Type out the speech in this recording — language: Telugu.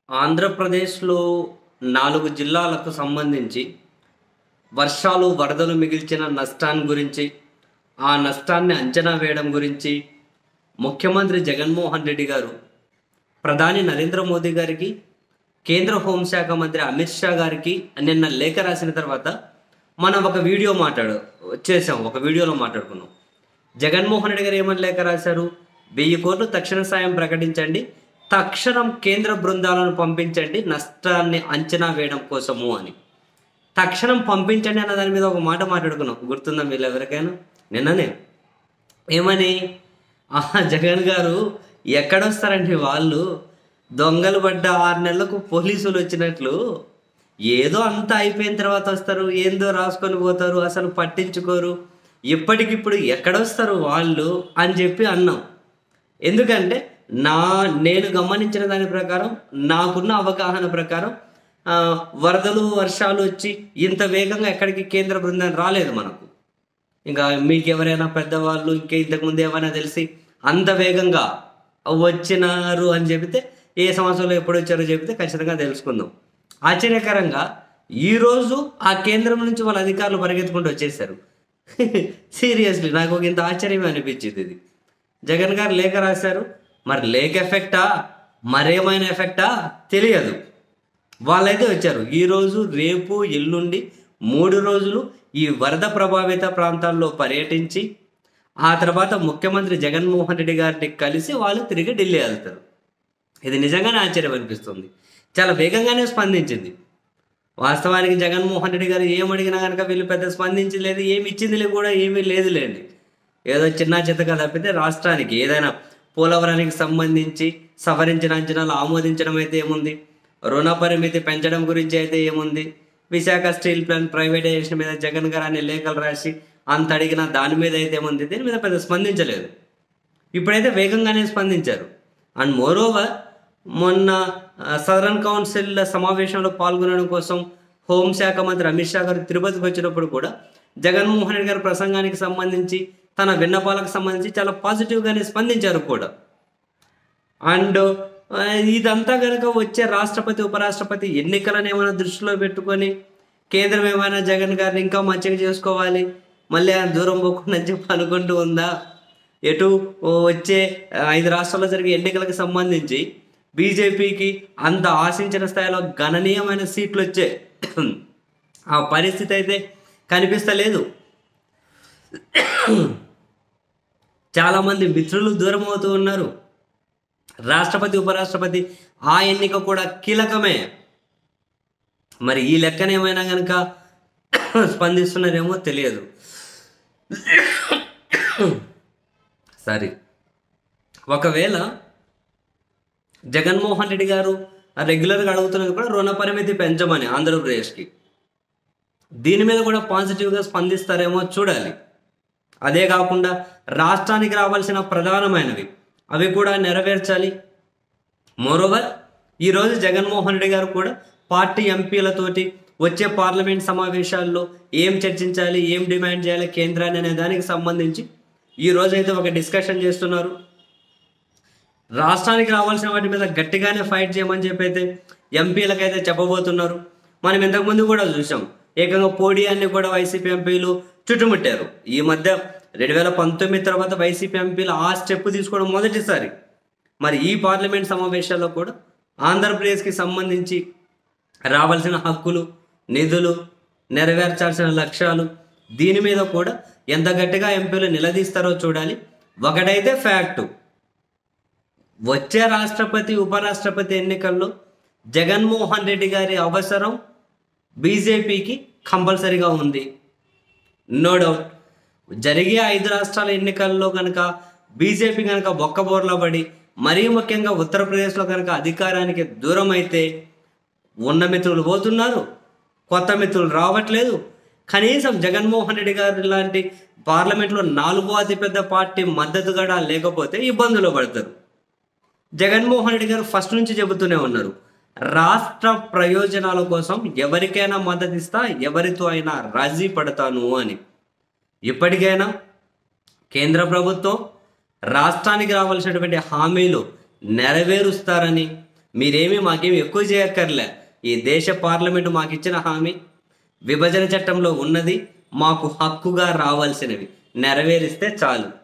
ఆంధ్రప్రదేశ్లో నాలుగు జిల్లాలకు సంబంధించి వర్షాలు వరదలు మిగిల్చిన నష్టాన్ని గురించి ఆ నష్టాన్ని అంచనా వేయడం గురించి ముఖ్యమంత్రి జగన్మోహన్ రెడ్డి గారు ప్రధాని నరేంద్ర మోదీ గారికి కేంద్ర హోంశాఖ మంత్రి అమిత్ షా గారికి నిన్న లేఖ రాసిన తర్వాత మనం ఒక వీడియో మాట్లాడు చేసాం ఒక వీడియోలో మాట్లాడుకున్నాం జగన్మోహన్ రెడ్డి గారు ఏమని లేఖ రాశారు వెయ్యి కోట్లు తక్షణ సాయం ప్రకటించండి తక్షణం కేంద్ర బృందాలను పంపించండి నష్టాన్ని అంచనా వేయడం కోసము అని తక్షణం పంపించండి అన్న దాని మీద ఒక మాట మాట్లాడుకున్నాం గుర్తుందా మీరు ఎవరికైనా నిన్ననే ఏమని ఆహా జగన్ గారు ఎక్కడొస్తారండి వాళ్ళు దొంగలు పడ్డ ఆరు నెలలకు పోలీసులు వచ్చినట్లు ఏదో అంతా అయిపోయిన తర్వాత వస్తారు ఏందో రాసుకొని పోతారు అసలు పట్టించుకోరు ఇప్పటికిప్పుడు ఎక్కడొస్తారు వాళ్ళు అని చెప్పి అన్నాం ఎందుకంటే నా నేను గమనించిన దాని ప్రకారం నాకున్న అవగాహన ప్రకారం ఆ, వరదలు వర్షాలు వచ్చి ఇంత వేగంగా ఎక్కడికి కేంద్ర బృందం రాలేదు మనకు ఇంకా మీకు ఎవరైనా పెద్దవాళ్ళు ఇంకా ఇంతకుముందు ఏమైనా తెలిసి అంత వేగంగా వచ్చినారు అని చెబితే ఏ సంవత్సరంలో ఎప్పుడు వచ్చారో చెబితే ఖచ్చితంగా తెలుసుకుందాం ఆశ్చర్యకరంగా ఈరోజు ఆ కేంద్రం నుంచి వాళ్ళ అధికారులు పరిగెత్తుకుంటూ వచ్చేసారు సీరియస్లీ నాకు ఒక ఇంత ఆశ్చర్యమే అనిపించింది ఇది జగన్ గారు లేఖ రాశారు మరి లేఖ ఎఫెక్టా మరేమైనా ఎఫెక్టా తెలియదు వాళ్ళైతే వచ్చారు ఈరోజు రేపు ఎల్లుండి మూడు రోజులు ఈ వరద ప్రభావిత ప్రాంతాల్లో పర్యటించి ఆ తర్వాత ముఖ్యమంత్రి జగన్మోహన్ రెడ్డి గారిని కలిసి వాళ్ళు తిరిగి ఢిల్లీ వెళ్తారు ఇది నిజంగానే ఆశ్చర్యం అనిపిస్తుంది చాలా వేగంగానే స్పందించింది వాస్తవానికి జగన్మోహన్ రెడ్డి గారు ఏం అడిగినా కనుక వీళ్ళు పెద్ద స్పందించలేదు ఏమి ఇచ్చింది కూడా ఏమీ లేదులేండి ఏదో చిన్న చిత్తగా తప్పితే రాష్ట్రానికి ఏదైనా పోలవరానికి సంబంధించి సవరించిన అంచనాలు ఆమోదించడం అయితే ఏముంది రుణ పరిమితి పెంచడం గురించి అయితే ఏముంది విశాఖ స్టీల్ ప్లాంట్ ప్రైవేటైజేషన్ మీద జగన్ గారు అనే లేఖలు రాసి అంత అడిగినా దాని మీద అయితే ఏముంది దీని మీద పెద్ద స్పందించలేదు ఇప్పుడైతే వేగంగానే స్పందించారు అండ్ మోరోవర్ మొన్న ఆ, సదరన్ కౌన్సిల్ సమావేశంలో పాల్గొనడం కోసం హోంశాఖ మంత్రి అమిత్ షా గారు తిరుపతికి వచ్చినప్పుడు కూడా జగన్మోహన్ రెడ్డి గారి ప్రసంగానికి సంబంధించి తన విన్నపాలకు సంబంధించి చాలా పాజిటివ్గానే స్పందించారు కూడా అండ్ ఆ, ఇదంతా కనుక వచ్చే రాష్ట్రపతి ఉపరాష్ట్రపతి ఎన్నికలను ఏమైనా దృష్టిలో పెట్టుకొని కేంద్రం ఏమైనా జగన్ గారిని ఇంకా మంచిగా చేసుకోవాలి మళ్ళీ ఆయన దూరం పోకుండా అని చెప్పి అనుకుంటూ ఉందా ఎటు ఓ వచ్చే ఆ, ఐదు రాష్ట్రాల్లో జరిగే ఎన్నికలకు సంబంధించి బీజేపీకి అంత ఆశించిన స్థాయిలో గణనీయమైన సీట్లు వచ్చే ఆ పరిస్థితి అయితే కనిపిస్తలేదు చాలామంది మిత్రులు దూరం అవుతూ ఉన్నారు రాష్ట్రపతి ఉపరాష్ట్రపతి ఆ ఎన్నిక కూడా కీలకమే మరి ఈ లెక్కన ఏమైనా కనుక స్పందిస్తున్నారేమో తెలియదు సరే ఒకవేళ జగన్మోహన్ రెడ్డి గారు రెగ్యులర్గా అడుగుతున్నది కూడా రుణ పరిమితి పెంచమని ఆంధ్రప్రదేశ్కి దీని మీద కూడా పాజిటివ్గా స్పందిస్తారేమో చూడాలి అదే కాకుండా రాష్ట్రానికి రావాల్సిన ప్రధానమైనవి అవి కూడా నెరవేర్చాలి మోరోవర్ ఈరోజు జగన్మోహన్ రెడ్డి గారు కూడా పార్టీ ఎంపీలతోటి వచ్చే పార్లమెంట్ సమావేశాల్లో ఏం చర్చించాలి ఏం డిమాండ్ చేయాలి కేంద్రాన్ని అనే దానికి సంబంధించి ఈ రోజు అయితే ఒక డిస్కషన్ చేస్తున్నారు రాష్ట్రానికి రావాల్సిన వాటి మీద గట్టిగానే ఫైట్ చేయమని చెప్పి అయితే ఎంపీలకైతే చెప్పబోతున్నారు మనం ఇంతకుముందు కూడా చూసాం ఏకంగా పోడియాన్ని కూడా వైసీపీ ఎంపీలు చుట్టుముట్టారు ఈ మధ్య రెండు వేల పంతొమ్మిది తర్వాత వైసీపీ ఎంపీలు ఆ స్టెప్ తీసుకోవడం మొదటిసారి మరి ఈ పార్లమెంట్ సమావేశాల్లో కూడా ఆంధ్రప్రదేశ్కి సంబంధించి రావాల్సిన హక్కులు నిధులు నెరవేర్చాల్సిన లక్ష్యాలు దీని మీద కూడా ఎంత గట్టిగా ఎంపీలు నిలదీస్తారో చూడాలి ఒకటైతే ఫ్యాక్టు వచ్చే రాష్ట్రపతి ఉపరాష్ట్రపతి ఎన్నికల్లో జగన్మోహన్ రెడ్డి గారి అవసరం బీజేపీకి కంపల్సరీగా ఉంది నో డౌట్ జరిగే ఐదు రాష్ట్రాల ఎన్నికల్లో కనుక బీజేపీ కనుక బొక్కబోర్లా పడి మరీ ముఖ్యంగా ఉత్తరప్రదేశ్లో కనుక అధికారానికి దూరం అయితే ఉన్న మిత్రులు పోతున్నారు కొత్త మిత్రులు రావట్లేదు కనీసం జగన్మోహన్ రెడ్డి గారు లాంటి పార్లమెంట్లో నాలుగో అతిపెద్ద పార్టీ మద్దతు కూడా లేకపోతే ఇబ్బందులు పడతారు జగన్మోహన్ రెడ్డి గారు ఫస్ట్ నుంచి చెబుతూనే ఉన్నారు రాష్ట్ర ప్రయోజనాల కోసం ఎవరికైనా మద్దతు ఇస్తా ఎవరితో అయినా రాజీ పడతాను అని ఇప్పటికైనా కేంద్ర ప్రభుత్వం రాష్ట్రానికి రావాల్సినటువంటి హామీలు నెరవేరుస్తారని మీరేమీ మాకేమి ఎక్కువ చేయక్కర్లే ఈ దేశ పార్లమెంటు మాకు ఇచ్చిన హామీ విభజన చట్టంలో ఉన్నది మాకు హక్కుగా రావాల్సినవి నెరవేరిస్తే చాలు